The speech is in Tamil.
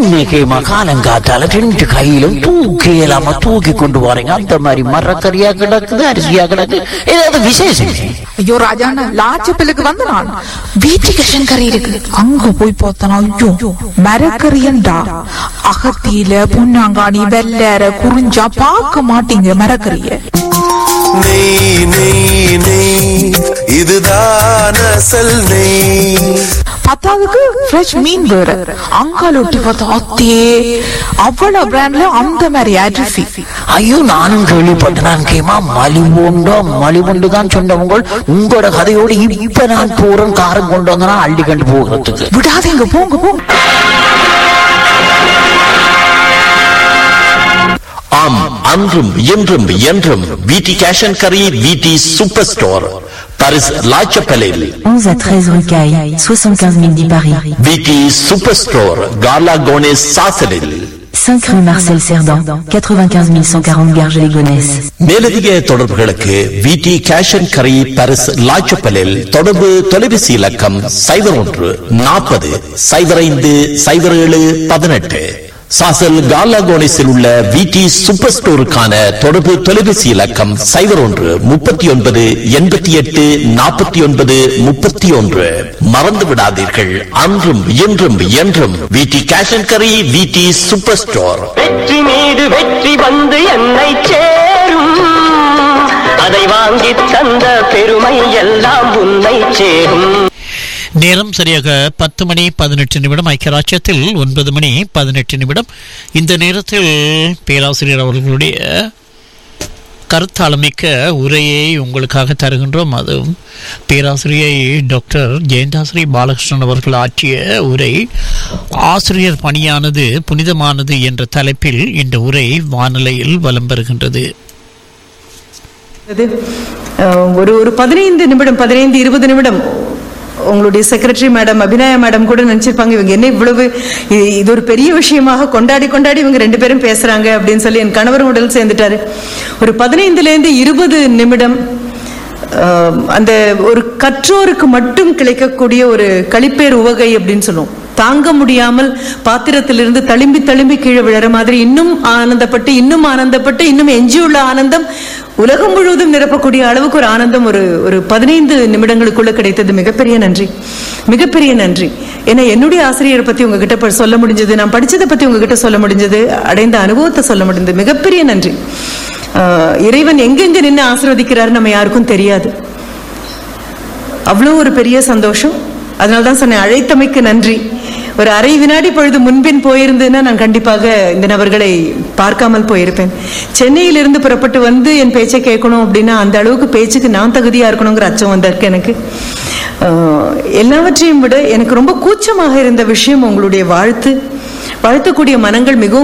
என்னைக்குமா காலங்காத்தால ரெண்டு கையிலும் தூக்கி இல்லாம தூக்கி கொண்டு போறீங்க அந்த மாதிரி மரக்கறியா கிடக்குது அரிசியா கிடக்கு ஏதாவது விசேஷம் ஐயோ ராஜாண்ணா லாச்சப்பிலுக்கு வந்து நான் வீட்டுக்கு கறி இருக்கு அங்க போய் பார்த்தனா ஐயோ மரக்கறியண்டா அகத்தியில பொன்னாங்காணி வெள்ளற குறிஞ்சா பார்க்க மாட்டீங்க மரக்கறிய நெய் நெய் நெய் இதுதான் அசல் நெய் பத்தாவதுக்கு ஃப்ரெஷ் மீன் வேற அங்கால ஒட்டி பார்த்தா அத்தே அவ்வளவு பிராண்ட்ல அந்த மாதிரி அரிசி ஐயோ நானும் கேள்விப்பட்டேன் நான் கேமா மலிவுண்டோ மலிவுண்டு தான் சொன்னவங்க உங்களோட கதையோடு இப்ப நான் போறேன் காரம் கொண்டு வந்தனா அள்ளி கண்டு போகிறதுக்கு விடாதீங்க போங்க போங்க ஆம் அன்றும் இன்றும் என்றும் விடி கேஷ் அண்ட் கரி விடி சூப்பர் ஸ்டோர் பாரிஸ் லாச்சப்பலில் 11 à 13 rue Caille, 75 010 Paris. விடி சூப்பர் ஸ்டோர் கார்லா கோனேஸ் சாசலில் 5 rue Marcel Cerdan, 95 140 Garges-les-Gonesse. மேலதிக தொடர்புகளுக்கு விடி கேஷ் அண்ட் கரி பாரிஸ் லாச்சப்பலில் தொடர்பு தொலைபேசி இலக்கம் சைபர் ஒன்று நாற்பது சைபர் ஐந்து சைபர் ஏழு பதினெட்டு சாசல் கார்லா கோனேஸில் உள்ள விடி சூப்பர் ஸ்டோருக்கான தொடர்பு தொலைபேசி இலக்கம் சைபர் ஒன்று முப்பத்தி ஒன்பது எண்பத்தி எட்டு நாற்பத்தி ஒன்பது முப்பத்தி ஒன்று மறந்து விடாதீர்கள் அன்றும் இன்றும் என்றும் விடி கேஷ் அண்ட் கரி விடி சூப்பர் ஸ்டோர் வெற்றி மீது வெற்றி வந்து என்னை சேரும் அதை வாங்கி தந்த பெருமை எல்லாம் உன்னை சேரும் நேரம் சரியாக பத்து மணி பதினெட்டு நிமிடம் ஐக்கியராட்சியத்தில் ஒன்பது மணி பதினெட்டு நிமிடம் இந்த நேரத்தில் பேராசிரியர் அவர்களுடைய கருத்தாளமிக்க உரையை உங்களுக்காக தருகின்றோம் அதுவும் பேராசிரியை டாக்டர் ஜெயந்தாஸ்ரீ பாலகிருஷ்ணன் அவர்கள் ஆற்றிய உரை ஆசிரியர் பணியானது புனிதமானது என்ற தலைப்பில் இந்த உரை வானிலையில் வலம் பெறுகின்றது அது, அஹ், ஒரு ஒரு பதினைந்து நிமிடம் பதினைந்து இருபது நிமிடம் உங்களுடைய செக்ரட்டரி மேடம் அபிநயா மேடம் கூட நினைச்சிருப்பாங்க இவங்க என்ன இவ்வளவு இ- இது ஒரு பெரிய விஷயமாக கொண்டாடி கொண்டாடி இவங்க ரெண்டு பேரும் பேசுறாங்க அப்படின்னு சொல்லி என் கணவர் உடல் சேர்ந்துட்டாரு ஒரு பதினைந்துல இருந்து இருபது நிமிடம் அஹ், அந்த ஒரு கற்றோருக்கு மட்டும் கிடைக்கக்கூடிய ஒரு களிப்பேர் உவகை அப்படின்னு சொல்லுவோம் தாங்க முடியாமல் பாத்திரத்திலிருந்து தழும்பி தழும்பி கீழே விழற மாதிரி இன்னும் ஆனந்தப்பட்டு இன்னும் ஆனந்தப்பட்டு இன்னும் எஞ்சியுள்ள ஆனந்தம் உலகம் முழுவதும் நிரப்பக்கூடிய அளவுக்கு ஒரு ஆனந்தம் ஒரு ஒரு பதினைந்து நிமிடங்களுக்குள்ள கிடைத்தது மிகப்பெரிய நன்றி மிகப்பெரிய நன்றி ஏன்னா என்னுடைய ஆசிரியரை பத்தி உங்ககிட்ட ப- சொல்ல முடிஞ்சது நான் படிச்சதை பத்தி உங்ககிட்ட சொல்ல முடிஞ்சது அடைந்த அனுபவத்தை சொல்ல முடிஞ்சது மிகப்பெரிய நன்றி ஆஹ் இறைவன் எங்கெங்க நின்று ஆசீர்வதிக்கிறாரு நம்ம யாருக்கும் தெரியாது அவ்வளோ ஒரு பெரிய சந்தோஷம் அதனால தான் சொன்னேன் அழைத்தமைக்கு நன்றி ஒரு அரை வினாடி பொழுது முன்பின் போயிருந்தேன்னா நான் கண்டிப்பாக இந்த நபர்களை பார்க்காமல் போயிருப்பேன் சென்னையிலிருந்து புறப்பட்டு வந்து என் பேச்சை கேட்கணும் அப்படின்னா அந்த அளவுக்கு பேச்சுக்கு நான் தகுதியா இருக்கணுங்கிற அச்சம் வந்திருக்கு எனக்கு ஆஹ் எல்லாவற்றையும் விட எனக்கு ரொம்ப கூச்சமாக இருந்த விஷயம் உங்களுடைய வாழ்த்து வாழ்த்தக்கூடிய மனங்கள் மிகவும்